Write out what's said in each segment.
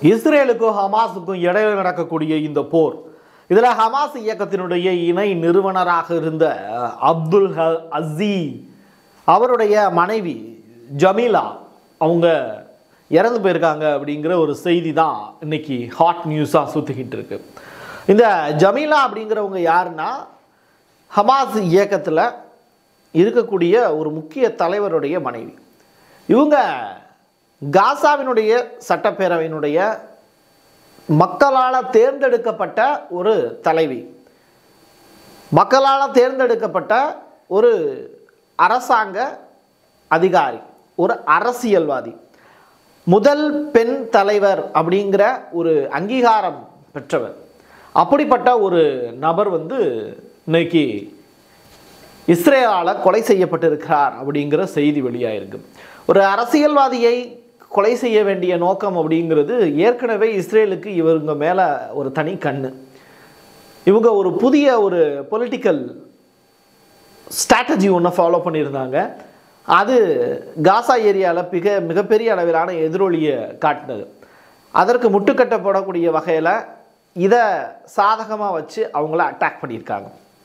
இஸ்ரேலுக்கும் ஹமாஸுக்கும் இடையில நடக்கக்கூடிய இந்த போர் இதில் ஹமாஸ் இயக்கத்தினுடைய இணை நிறுவனராக இருந்த அப்துல் ஹ அசீ அவருடைய மனைவி ஜமீலா அவங்க இறந்து போயிருக்காங்க அப்படிங்கிற ஒரு செய்தி தான் இன்னைக்கு ஹாட் நியூஸாக சுற்றிக்கிட்டு இருக்கு இந்த ஜமீலா அப்படிங்கிறவங்க யாருன்னா ஹமாஸ் இயக்கத்தில் இருக்கக்கூடிய ஒரு முக்கிய தலைவருடைய மனைவி இவங்க காசாவினுடைய சட்டப்பேரவையினுடைய மக்களால் தேர்ந்தெடுக்கப்பட்ட ஒரு தலைவி மக்களால் தேர்ந்தெடுக்கப்பட்ட ஒரு அரசாங்க அதிகாரி ஒரு அரசியல்வாதி முதல் பெண் தலைவர் அப்படிங்கிற ஒரு அங்கீகாரம் பெற்றவர் அப்படிப்பட்ட ஒரு நபர் வந்து இன்னைக்கு இஸ்ரேலால் கொலை செய்யப்பட்டிருக்கிறார் அப்படிங்கிற செய்தி வெளியாயிருக்கு ஒரு அரசியல்வாதியை கொலை செய்ய வேண்டிய நோக்கம் அப்படிங்கிறது ஏற்கனவே இஸ்ரேலுக்கு இவங்க மேலே ஒரு தனி கண்ணு இவங்க ஒரு புதிய ஒரு பொலிட்டிக்கல் ஸ்ட்ராட்டஜி ஒன்று ஃபாலோ பண்ணியிருந்தாங்க அது காசா ஏரியாவில் மிக மிகப்பெரிய அளவிலான எதிரொலியை காட்டினது அதற்கு முட்டுக்கட்டை போடக்கூடிய வகையில் இதை சாதகமாக வச்சு அவங்கள அட்டாக் பண்ணியிருக்காங்க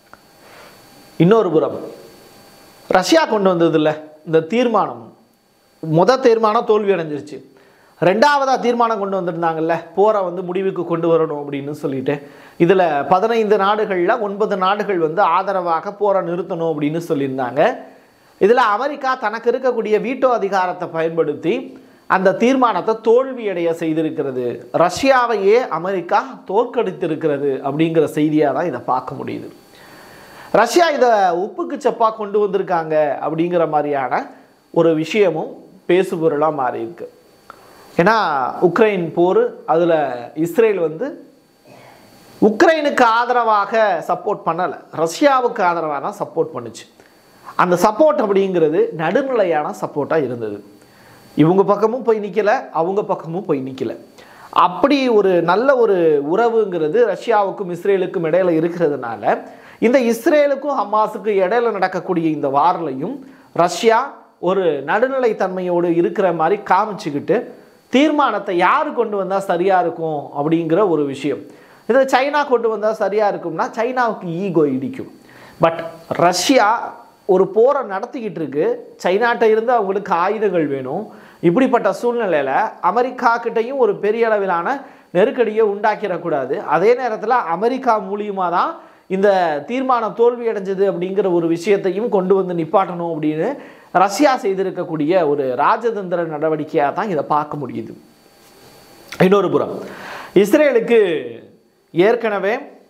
இன்னொரு புறம் ரஷ்யா கொண்டு வந்ததில்ல இந்த தீர்மானம் முத தீர்மானம் தோல்வி அடைஞ்சிருச்சு ரெண்டாவதாக தீர்மானம் கொண்டு வந்திருந்தாங்கல்ல போரை வந்து முடிவுக்கு கொண்டு வரணும் அப்படின்னு சொல்லிட்டு இதில் பதினைந்து நாடுகளில் ஒன்பது நாடுகள் வந்து ஆதரவாக போரை நிறுத்தணும் அப்படின்னு சொல்லியிருந்தாங்க இதில் அமெரிக்கா தனக்கு இருக்கக்கூடிய வீட்டோ அதிகாரத்தை பயன்படுத்தி அந்த தீர்மானத்தை தோல்வியடைய செய்திருக்கிறது ரஷ்யாவையே அமெரிக்கா தோற்கடித்திருக்கிறது அப்படிங்கிற செய்தியாக தான் இதை பார்க்க முடியுது ரஷ்யா இதை உப்புக்கு சப்பா கொண்டு வந்திருக்காங்க அப்படிங்கிற மாதிரியான ஒரு விஷயமும் பேசுபொருளாக மாறி இருக்கு ஏன்னா உக்ரைன் போர் அதில் இஸ்ரேல் வந்து உக்ரைனுக்கு ஆதரவாக சப்போர்ட் பண்ணலை ரஷ்யாவுக்கு ஆதரவாக தான் சப்போர்ட் பண்ணுச்சு அந்த சப்போர்ட் அப்படிங்கிறது நடுநிலையான சப்போர்ட்டாக இருந்தது இவங்க பக்கமும் போய் நிற்கல அவங்க பக்கமும் போய் நிற்கல அப்படி ஒரு நல்ல ஒரு உறவுங்கிறது ரஷ்யாவுக்கும் இஸ்ரேலுக்கும் இடையில இருக்கிறதுனால இந்த இஸ்ரேலுக்கும் ஹமாஸுக்கும் இடையில நடக்கக்கூடிய இந்த வாரிலையும் ரஷ்யா ஒரு நடுநிலைத்தன்மையோடு இருக்கிற மாதிரி காமிச்சுக்கிட்டு தீர்மானத்தை யார் கொண்டு வந்தால் சரியாக இருக்கும் அப்படிங்கிற ஒரு விஷயம் இதை சைனா கொண்டு வந்தால் சரியாக இருக்கும்னா சைனாவுக்கு ஈகோ இடிக்கும் பட் ரஷ்யா ஒரு போரை நடத்திக்கிட்டு இருக்கு சைனாட்ட இருந்து அவங்களுக்கு ஆயுதங்கள் வேணும் இப்படிப்பட்ட சூழ்நிலையில் அமெரிக்கா கிட்டேயும் ஒரு பெரிய அளவிலான நெருக்கடியை உண்டாக்கிடக்கூடாது அதே நேரத்தில் அமெரிக்கா மூலியமாக தான் இந்த தீர்மானம் தோல்வி அடைஞ்சது அப்படிங்கிற ஒரு விஷயத்தையும் கொண்டு வந்து நிப்பாட்டணும் அப்படின்னு ரஷ்யா செய்திருக்கக்கூடிய ஒரு ராஜதந்திர நடவடிக்கையாக தான் இதை பார்க்க முடியுது இன்னொரு புறம் இஸ்ரேலுக்கு ஏற்கனவே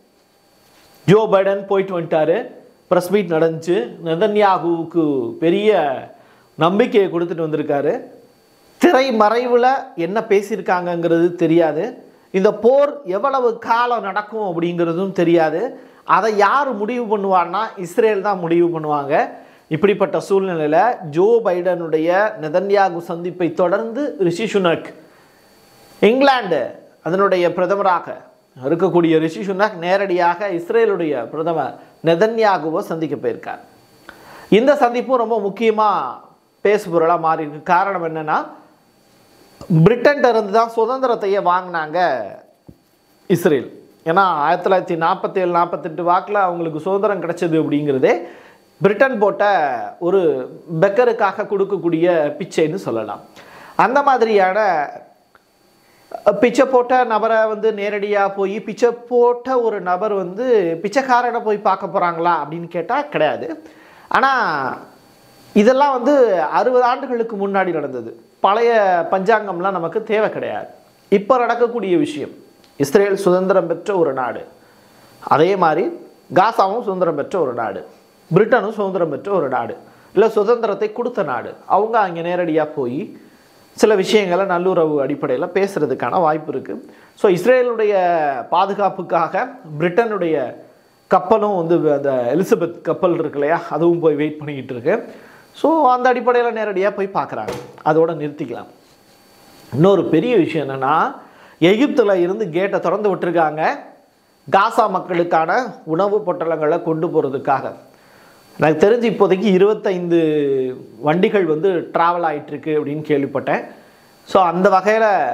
ஜோ பைடன் போயிட்டு வந்துட்டாரு ப்ரெஸ் மீட் நடந்துச்சு நெதன்யாகுவுக்கு பெரிய நம்பிக்கையை கொடுத்துட்டு வந்திருக்காரு திரை மறைவில் என்ன பேசியிருக்காங்கங்கிறது தெரியாது இந்த போர் எவ்வளவு காலம் நடக்கும் அப்படிங்கிறதும் தெரியாது அதை யார் முடிவு பண்ணுவான்னா இஸ்ரேல் தான் முடிவு பண்ணுவாங்க இப்படிப்பட்ட சூழ்நிலையில் ஜோ பைடனுடைய நெதன்யாகு சந்திப்பை தொடர்ந்து ரிஷி சுனக் இங்கிலாந்து அதனுடைய பிரதமராக இருக்கக்கூடிய ரிஷி சுனக் நேரடியாக இஸ்ரேலுடைய பிரதமர் நெதன்யாகுவை சந்திக்க போயிருக்கார் இந்த சந்திப்பும் ரொம்ப முக்கியமாக பேசுபொருளாக மாறி இருக்கு காரணம் என்னன்னா பிரிட்டன்ட்ட இருந்து தான் சுதந்திரத்தையே வாங்கினாங்க இஸ்ரேல் ஏன்னா ஆயிரத்தி தொள்ளாயிரத்தி நாற்பத்தேழு நாற்பத்தெட்டு வாக்கில் அவங்களுக்கு சுதந்திரம் கிடைச்சது அப்படிங்கிறதே பிரிட்டன் போட்ட ஒரு பெக்கருக்காக கொடுக்கக்கூடிய பிச்சைன்னு சொல்லலாம் அந்த மாதிரியான பிச்சை போட்ட நபரை வந்து நேரடியாக போய் பிச்சை போட்ட ஒரு நபர் வந்து பிச்சைக்காரனை போய் பார்க்க போகிறாங்களா அப்படின்னு கேட்டால் கிடையாது ஆனால் இதெல்லாம் வந்து அறுபது ஆண்டுகளுக்கு முன்னாடி நடந்தது பழைய பஞ்சாங்கம்லாம் நமக்கு தேவை கிடையாது இப்போ நடக்கக்கூடிய விஷயம் இஸ்ரேல் சுதந்திரம் பெற்ற ஒரு நாடு அதே மாதிரி காசாவும் சுதந்திரம் பெற்ற ஒரு நாடு பிரிட்டனும் சுதந்திரம் பெற்ற ஒரு நாடு இல்லை சுதந்திரத்தை கொடுத்த நாடு அவங்க அங்கே நேரடியாக போய் சில விஷயங்களை நல்லுறவு அடிப்படையில் பேசுகிறதுக்கான வாய்ப்பு இருக்குது ஸோ இஸ்ரேலுடைய பாதுகாப்புக்காக பிரிட்டனுடைய கப்பலும் வந்து அந்த எலிசபெத் கப்பல் இருக்கு இல்லையா அதுவும் போய் வெயிட் பண்ணிக்கிட்டு இருக்கு ஸோ அந்த அடிப்படையில் நேரடியாக போய் பார்க்குறாங்க அதோட நிறுத்திக்கலாம் இன்னொரு பெரிய விஷயம் என்னென்னா எகிப்தில் இருந்து கேட்டை திறந்து விட்டுருக்காங்க காசா மக்களுக்கான உணவு பொட்டலங்களை கொண்டு போகிறதுக்காக எனக்கு தெரிஞ்சு இப்போதைக்கு இருபத்தைந்து வண்டிகள் வந்து ட்ராவல் ஆகிட்டுருக்கு அப்படின்னு கேள்விப்பட்டேன் ஸோ அந்த வகையில்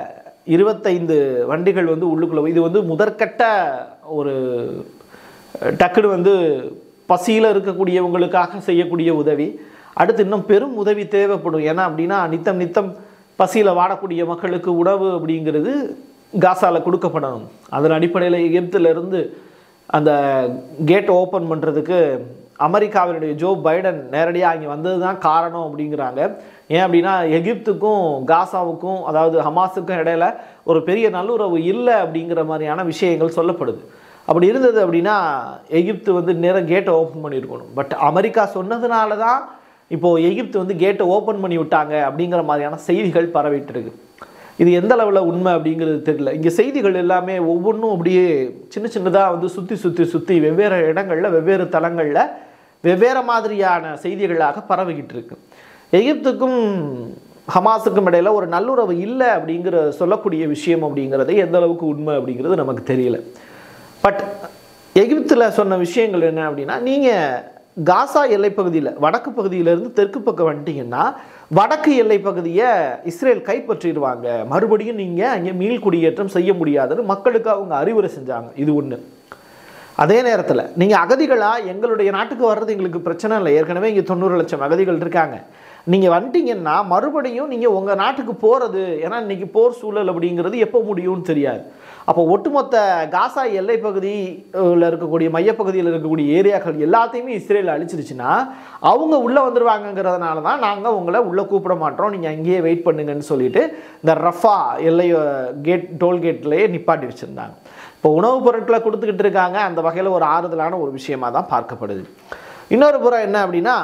இருபத்தைந்து வண்டிகள் வந்து உள்ளுக்குள்ள இது வந்து முதற்கட்ட ஒரு டக்குன்னு வந்து பசியில் இருக்கக்கூடியவங்களுக்காக செய்யக்கூடிய உதவி அடுத்து இன்னும் பெரும் உதவி தேவைப்படும் ஏன்னா அப்படின்னா நித்தம் நித்தம் பசியில் வாடக்கூடிய மக்களுக்கு உணவு அப்படிங்கிறது காசாவில் கொடுக்கப்படணும் அதன் அடிப்படையில் எகிப்திலிருந்து அந்த கேட் ஓப்பன் பண்ணுறதுக்கு அமெரிக்காவினுடைய ஜோ பைடன் நேரடியாக இங்கே வந்தது தான் காரணம் அப்படிங்கிறாங்க ஏன் அப்படின்னா எகிப்துக்கும் காசாவுக்கும் அதாவது ஹமாஸுக்கும் இடையில ஒரு பெரிய நல்லுறவு இல்லை அப்படிங்கிற மாதிரியான விஷயங்கள் சொல்லப்படுது அப்படி இருந்தது அப்படின்னா எகிப்து வந்து நேரம் கேட்டை ஓப்பன் பண்ணியிருக்கணும் பட் அமெரிக்கா சொன்னதுனால தான் இப்போது எகிப்து வந்து கேட்டை ஓப்பன் பண்ணி விட்டாங்க அப்படிங்கிற மாதிரியான செய்திகள் பரவிட்டு இருக்கு இது எந்த அளவில் உண்மை அப்படிங்கிறது தெரியல இங்கே செய்திகள் எல்லாமே ஒவ்வொன்றும் அப்படியே சின்ன சின்னதாக வந்து சுற்றி சுற்றி சுற்றி வெவ்வேறு இடங்களில் வெவ்வேறு தளங்களில் வெவ்வேறு மாதிரியான செய்திகளாக பரவிக்கிட்டு இருக்கு எகிப்துக்கும் ஹமாஸுக்கும் இடையில ஒரு நல்லுறவு இல்லை அப்படிங்கிற சொல்லக்கூடிய விஷயம் அப்படிங்கிறது எந்த அளவுக்கு உண்மை அப்படிங்கிறது நமக்கு தெரியல பட் எகிப்தில் சொன்ன விஷயங்கள் என்ன அப்படின்னா நீங்கள் காசா எல்லைப்பகுதியில் வடக்கு பகுதியிலேருந்து தெற்கு பக்கம் வந்துட்டீங்கன்னா வடக்கு எல்லை பகுதியை இஸ்ரேல் கைப்பற்றிடுவாங்க மறுபடியும் நீங்கள் அங்கே மீள் குடியேற்றம் செய்ய முடியாதுன்னு மக்களுக்கு அவங்க அறிவுரை செஞ்சாங்க இது ஒன்று அதே நேரத்தில் நீங்கள் அகதிகளாக எங்களுடைய நாட்டுக்கு வர்றது எங்களுக்கு பிரச்சனை இல்லை ஏற்கனவே இங்கே தொண்ணூறு லட்சம் அகதிகள் இருக்காங்க நீங்கள் வந்துட்டீங்கன்னா மறுபடியும் நீங்கள் உங்கள் நாட்டுக்கு போகிறது ஏன்னா இன்னைக்கு போர் சூழல் அப்படிங்கிறது எப்போ முடியும்னு தெரியாது அப்போ ஒட்டுமொத்த காசா எல்லை பகுதியில் இருக்கக்கூடிய மையப்பகுதியில் இருக்கக்கூடிய ஏரியாக்கள் எல்லாத்தையுமே இஸ்ரேல் அழிச்சிருச்சுன்னா அவங்க உள்ளே வந்துருவாங்கங்கிறதுனால தான் நாங்கள் உங்களை உள்ளே கூப்பிட மாட்டோம் நீங்கள் அங்கேயே வெயிட் பண்ணுங்கன்னு சொல்லிட்டு இந்த ரஃபா எல்லை கேட் டோல்கேட்லேயே நிப்பாட்டி வச்சுருந்தாங்க இப்போ உணவுப் பொருட்களை கொடுத்துக்கிட்டு இருக்காங்க அந்த வகையில் ஒரு ஆறுதலான ஒரு விஷயமா தான் பார்க்கப்படுது இன்னொரு புறம் என்ன அப்படின்னா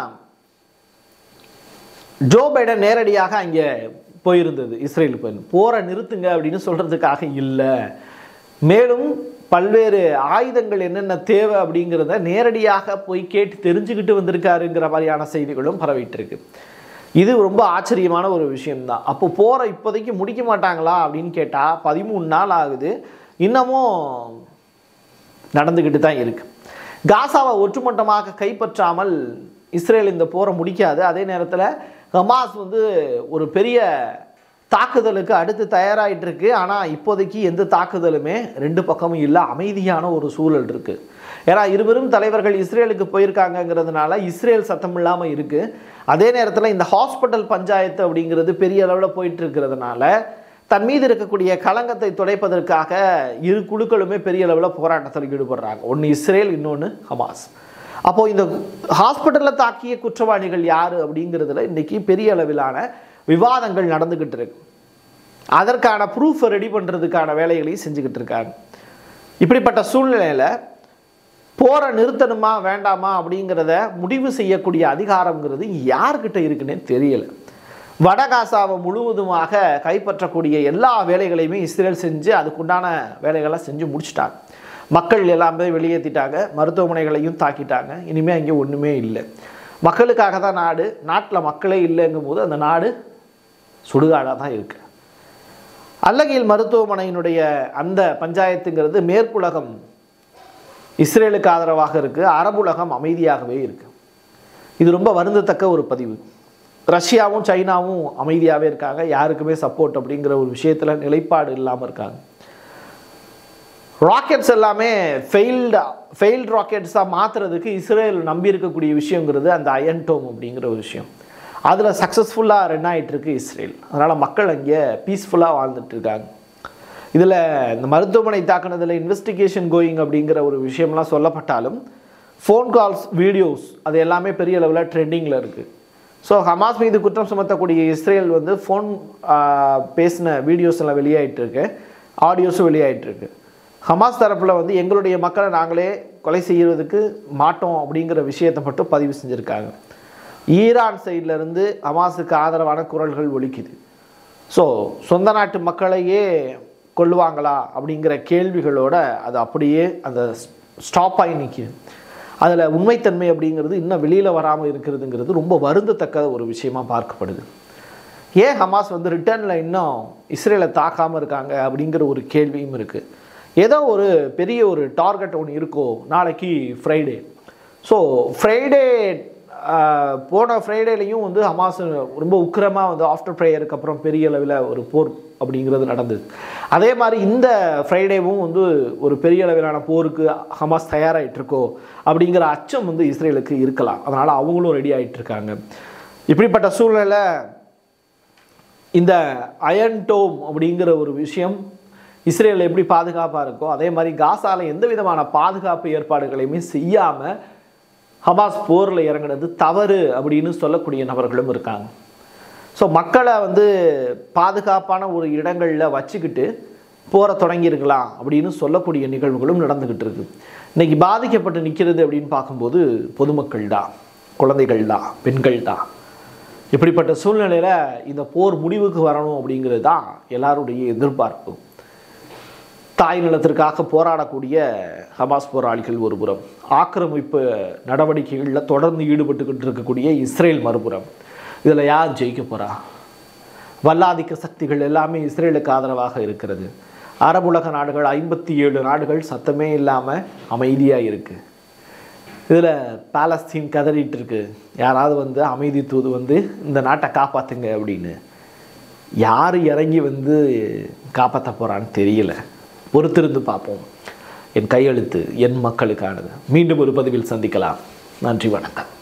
ஜோ பைடன் நேரடியாக அங்கே போயிருந்தது இஸ்ரேல் போய் போரை நிறுத்துங்க அப்படின்னு சொல்கிறதுக்காக இல்லை மேலும் பல்வேறு ஆயுதங்கள் என்னென்ன தேவை அப்படிங்கிறத நேரடியாக போய் கேட்டு தெரிஞ்சுக்கிட்டு வந்திருக்காருங்கிற மாதிரியான செய்திகளும் பரவிட்டு இருக்கு இது ரொம்ப ஆச்சரியமான ஒரு விஷயம்தான் அப்போ போரை இப்போதைக்கு முடிக்க மாட்டாங்களா அப்படின்னு கேட்டால் பதிமூணு நாள் ஆகுது இன்னமும் நடந்துக்கிட்டு தான் இருக்கு காசாவை ஒட்டுமொத்தமாக கைப்பற்றாமல் இஸ்ரேல் இந்த போரை முடிக்காது அதே நேரத்தில் ஹமாஸ் வந்து ஒரு பெரிய தாக்குதலுக்கு அடுத்து தயாராகிட்டு இருக்கு ஆனால் இப்போதைக்கு எந்த தாக்குதலுமே ரெண்டு பக்கமும் இல்லை அமைதியான ஒரு சூழல் இருக்கு ஏன்னா இருவரும் தலைவர்கள் இஸ்ரேலுக்கு போயிருக்காங்கங்கிறதுனால இஸ்ரேல் சத்தம் இல்லாமல் இருக்கு அதே நேரத்தில் இந்த ஹாஸ்பிட்டல் பஞ்சாயத்து அப்படிங்கிறது பெரிய அளவில் போயிட்டு இருக்கிறதுனால தன் மீது இருக்கக்கூடிய களங்கத்தை துடைப்பதற்காக இரு குழுக்களுமே பெரிய அளவில் போராட்டத்தில் ஈடுபடுறாங்க ஒன்று இஸ்ரேல் இன்னொன்று ஹமாஸ் அப்போது இந்த ஹாஸ்பிட்டலில் தாக்கிய குற்றவாளிகள் யார் அப்படிங்கிறதுல இன்றைக்கி பெரிய அளவிலான விவாதங்கள் நடந்துக்கிட்டு இருக்கு அதற்கான ப்ரூஃபை ரெடி பண்ணுறதுக்கான வேலைகளையும் செஞ்சுக்கிட்டு இருக்காங்க இப்படிப்பட்ட சூழ்நிலையில் போரை நிறுத்தணுமா வேண்டாமா அப்படிங்கிறத முடிவு செய்யக்கூடிய அதிகாரங்கிறது யார்கிட்ட இருக்குன்னே தெரியல வடகாசாவை முழுவதுமாக கைப்பற்றக்கூடிய எல்லா வேலைகளையுமே இஸ்ரேல் செஞ்சு அதுக்குண்டான வேலைகளை செஞ்சு முடிச்சிட்டாங்க மக்கள் எல்லாமே வெளியேற்றிட்டாங்க மருத்துவமனைகளையும் தாக்கிட்டாங்க இனிமேல் அங்கே ஒன்றுமே இல்லை மக்களுக்காக தான் நாடு நாட்டில் மக்களே இல்லைங்கும் போது அந்த நாடு சுடுகாடாக தான் இருக்கு அல்லகில் மருத்துவமனையினுடைய அந்த பஞ்சாயத்துங்கிறது மேற்குலகம் இஸ்ரேலுக்கு ஆதரவாக இருக்குது அரபுலகம் அமைதியாகவே இருக்கு இது ரொம்ப வருந்தத்தக்க ஒரு பதிவு ரஷ்யாவும் சைனாவும் அமைதியாகவே இருக்காங்க யாருக்குமே சப்போர்ட் அப்படிங்கிற ஒரு விஷயத்தில் நிலைப்பாடு இல்லாமல் இருக்காங்க ராக்கெட்ஸ் எல்லாமே ஃபெயில்டு ஃபெயில்டு ராக்கெட்ஸாக மாற்றுறதுக்கு இஸ்ரேல் நம்பி இருக்கக்கூடிய விஷயங்கிறது அந்த அயன் டோம் அப்படிங்கிற ஒரு விஷயம் அதில் சக்ஸஸ்ஃபுல்லாக ரன் ஆகிட்டு இருக்கு இஸ்ரேல் அதனால் மக்கள் அங்கே பீஸ்ஃபுல்லாக வாழ்ந்துட்டு இருக்காங்க இதில் இந்த மருத்துவமனை தாக்குனதில் இன்வெஸ்டிகேஷன் கோயிங் அப்படிங்கிற ஒரு விஷயம்லாம் சொல்லப்பட்டாலும் ஃபோன் கால்ஸ் வீடியோஸ் அது எல்லாமே பெரிய அளவில் ட்ரெண்டிங்கில் இருக்குது ஸோ ஹமாஸ் மீது குற்றம் சுமத்தக்கூடிய இஸ்ரேல் வந்து ஃபோன் பேசின வீடியோஸ் எல்லாம் வெளியாயிட்டு இருக்கு ஆடியோஸும் வெளியாயிட்டு இருக்கு ஹமாஸ் தரப்பில் வந்து எங்களுடைய மக்களை நாங்களே கொலை செய்வதற்கு மாட்டோம் அப்படிங்கிற விஷயத்தை மட்டும் பதிவு செஞ்சுருக்காங்க ஈரான் சைடில் இருந்து ஹமாஸுக்கு ஆதரவான குரல்கள் ஒலிக்குது ஸோ சொந்த நாட்டு மக்களையே கொல்லுவாங்களா அப்படிங்கிற கேள்விகளோட அது அப்படியே அந்த ஸ்டாப் ஆகி நிற்கிது அதில் உண்மைத்தன்மை அப்படிங்கிறது இன்னும் வெளியில் வராமல் இருக்கிறதுங்கிறது ரொம்ப வருந்தத்தக்க ஒரு விஷயமா பார்க்கப்படுது ஏன் ஹமாஸ் வந்து ரிட்டர்னில் இன்னும் இஸ்ரேலை தாக்காமல் இருக்காங்க அப்படிங்கிற ஒரு கேள்வியும் இருக்குது ஏதோ ஒரு பெரிய ஒரு டார்கெட் ஒன்று இருக்கோ நாளைக்கு ஃப்ரைடே ஸோ ஃப்ரைடே ஆஹ், போன ஃப்ரைடேலையும் வந்து ஹமாஸ் ரொம்ப உக்கிரமாக வந்து ஆஃப்டர் ப்ரேயருக்கு அப்புறம் பெரிய அளவில் ஒரு போர் அப்படிங்கிறது நடந்தது அதே மாதிரி இந்த ஃப்ரைடேவும் வந்து ஒரு பெரிய அளவிலான போருக்கு ஹமாஸ் தயாராகிட்டு இருக்கோ அப்படிங்கிற அச்சம் வந்து இஸ்ரேலுக்கு இருக்கலாம் அதனால் அவங்களும் ரெடி ஆயிட்டு இருக்காங்க இப்படிப்பட்ட சூழ்நிலை இந்த அயன் டோம் அப்படிங்கிற ஒரு விஷயம் இஸ்ரேல் எப்படி பாதுகாப்பாக இருக்கோ அதே மாதிரி காசால எந்த விதமான பாதுகாப்பு ஏற்பாடுகளையுமே செய்யாமல் ஹமாஸ் போரில் இறங்குனது தவறு அப்படின்னு சொல்லக்கூடிய நபர்களும் இருக்காங்க ஸோ மக்களை வந்து பாதுகாப்பான ஒரு இடங்களில் வச்சுக்கிட்டு போரை தொடங்கியிருக்கலாம் அப்படின்னு சொல்லக்கூடிய நிகழ்வுகளும் நடந்துக்கிட்டு இருக்கு இன்னைக்கு பாதிக்கப்பட்டு நிற்கிறது அப்படின்னு பார்க்கும்போது பொதுமக்கள் தான் குழந்தைகள் தான் பெண்கள் தான் இப்படிப்பட்ட சூழ்நிலையில் இந்த போர் முடிவுக்கு வரணும் அப்படிங்கிறது தான் எல்லாருடைய எதிர்பார்ப்பு தாய் நிலத்திற்காக போராடக்கூடிய ஹமாஸ் போராளிகள் ஒருபுறம் ஆக்கிரமிப்பு நடவடிக்கைகளில் தொடர்ந்து ஈடுபட்டுக்கிட்டு இருக்கக்கூடிய இஸ்ரேல் மறுபுறம் இதில் யார் ஜெயிக்க போறா வல்லாதிக்க சக்திகள் எல்லாமே இஸ்ரேலுக்கு ஆதரவாக இருக்கிறது அரபுலக நாடுகள் ஐம்பத்தி ஏழு நாடுகள் சத்தமே இல்லாமல் அமைதியாக இருக்குது இதில் பாலஸ்தீன் கதறிட்டு இருக்கு யாராவது வந்து அமைதி தூது வந்து இந்த நாட்டை காப்பாற்றுங்க அப்படின்னு யார் இறங்கி வந்து காப்பாற்ற போகிறான்னு தெரியல பொறுத்திருந்து பார்ப்போம் என் கையெழுத்து என் மக்களுக்கானது மீண்டும் ஒரு பதிவில் சந்திக்கலாம் நன்றி வணக்கம்